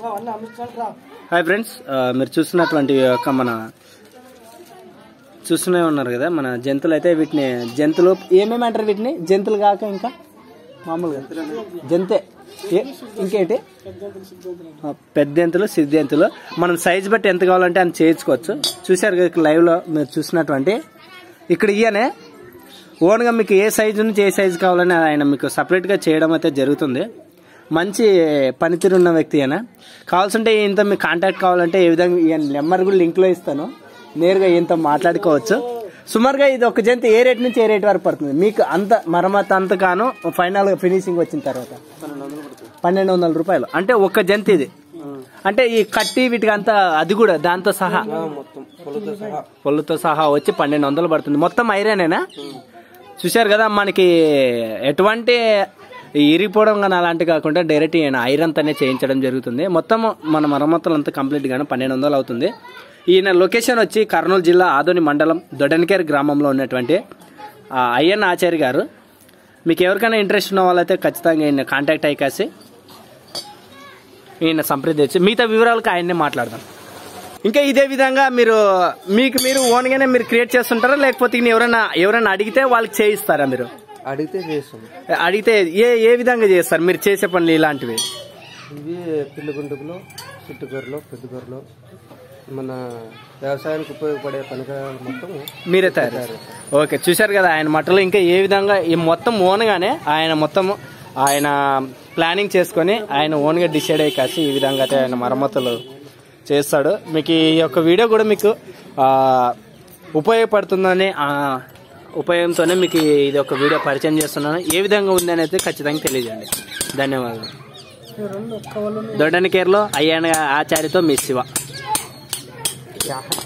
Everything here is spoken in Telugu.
హాయ్ ఫ్రెండ్స్ ఆ, మీరు చూస్తున్నటువంటి యొక్క మన చూస్తూనే ఉన్నారు కదా మన జంతువులు అయితే వీటిని జంతువులు ఏమేమి అంటారు వీటిని జంతువులు కాక ఇంకా మామూలుగా జంతే ఏ- ఇంకేంటి ఆ, పెద్దంతులు సిద్ధంతులు మనం సైజ్ బట్టి ఎంత కావాలంటే అంత చేయించుకోవచ్చు చూశారు కదా లైవ్ లో మీరు చూసినటువంటి ఇక్కడ ఇయనే ఓన్గా మీకు ఏ సైజు నుంచి ఏ సైజు కావాలని ఆయన మీకు సపరేట్గా చేయడం అయితే జరుగుతుంది మంచి పనితీరు ఉన్న వ్యక్తి అయినా కావాల్సింటే ఇంత మీకు కాంటాక్ట్ కావాలంటే ఏ విధంగా ఈయన నెంబర్ కూడా లింక్లో ఇస్తాను నేరుగా ఈయనతో మాట్లాడుకోవచ్చు సుమారుగా ఇది ఒక జంతు ఏ రేట్ నుంచి ఏ రేట్ వరకు పడుతుంది మీకు అంత మరమ్మతు అంత కాను ఫైనల్గా ఫినిషింగ్ వచ్చిన తర్వాత పన్నెండు వందల రూపాయలు అంటే ఒక జంతు ఇది అంటే ఈ కట్టి వీటికి అంతా అది కూడా దాంతో సహా మొత్తం పొలతో సహా పొల్లుతో సహా వచ్చి పన్నెండు వందలు పడుతుంది మొత్తం ఐరనేనా చూశారు కదా మనకి ఎటువంటి ఇరిగిపోవడం కానీ అలాంటివి కాకుండా డైరెక్ట్ ఈయన ఐరన్ తోనే చేయించడం జరుగుతుంది మొత్తం మన మరమ్మతులు అంతా కంప్లీట్ గాను పన్నెండు వందలు అవుతుంది ఈయన లొకేషన్ వచ్చి కర్నూలు జిల్లా ఆదోని మండలం దొడన్కేర్ గ్రామంలో ఉన్నటువంటి ఆ, అయ్యన్న ఆచారి గారు మీకు ఎవరికైనా ఇంట్రెస్ట్ ఉన్న వాళ్ళైతే ఖచ్చితంగా ఈయన కాంటాక్ట్ అయ్యి ఈయన సంప్రదించి మిగతా వివరాలకు ఆయన్నే మాట్లాడదాం ఇంకా ఇదే విధంగా మీరు మీకు మీరు ఓన్గానే మీరు క్రియేట్ చేస్తుంటారా లేకపోతే ఈయన ఎవరైనా ఎవరైనా అడిగితే వాళ్ళకి చేయిస్తారా మీరు అడిగితే చేస్తాం అడిగితే ఏ ఏ విధంగా చేస్తారు మీరు చేసే పనులు ఇలాంటివి ఇవి పిల్లి గుంటుకులు చిట్టుకూరలు పెద్దకూరలు మన వ్యవసాయానికి ఉపయోగపడే పనికాయలు మొత్తం మీరే తయారు చేస్తారు. ఓకే చూశారు కదా ఆయన మట్టలు ఇంకా ఏ విధంగా ఈ మొత్తం ఓన్గానే ఆయన మొత్తం ఆయన ప్లానింగ్ చేసుకొని ఆయన ఓన్గా డిసైడ్ అయ్యి కాసి ఈ విధంగా అయితే ఆయన మరమ్మతులు చేస్తాడు మీకు ఈ యొక్క వీడియో కూడా మీకు ఆ, ఉపయోగపడుతుందని ఆ, ఉపయోగంతోనే మీకు ఇది ఒక వీడియో పరిచయం చేస్తున్నాను ఏ విధంగా ఉంది అనేది ఖచ్చితంగా తెలియజేయండి ధన్యవాదాలు దొడ్డని కేర్లో అయ్యాన ఆచార్యతో మీ శివ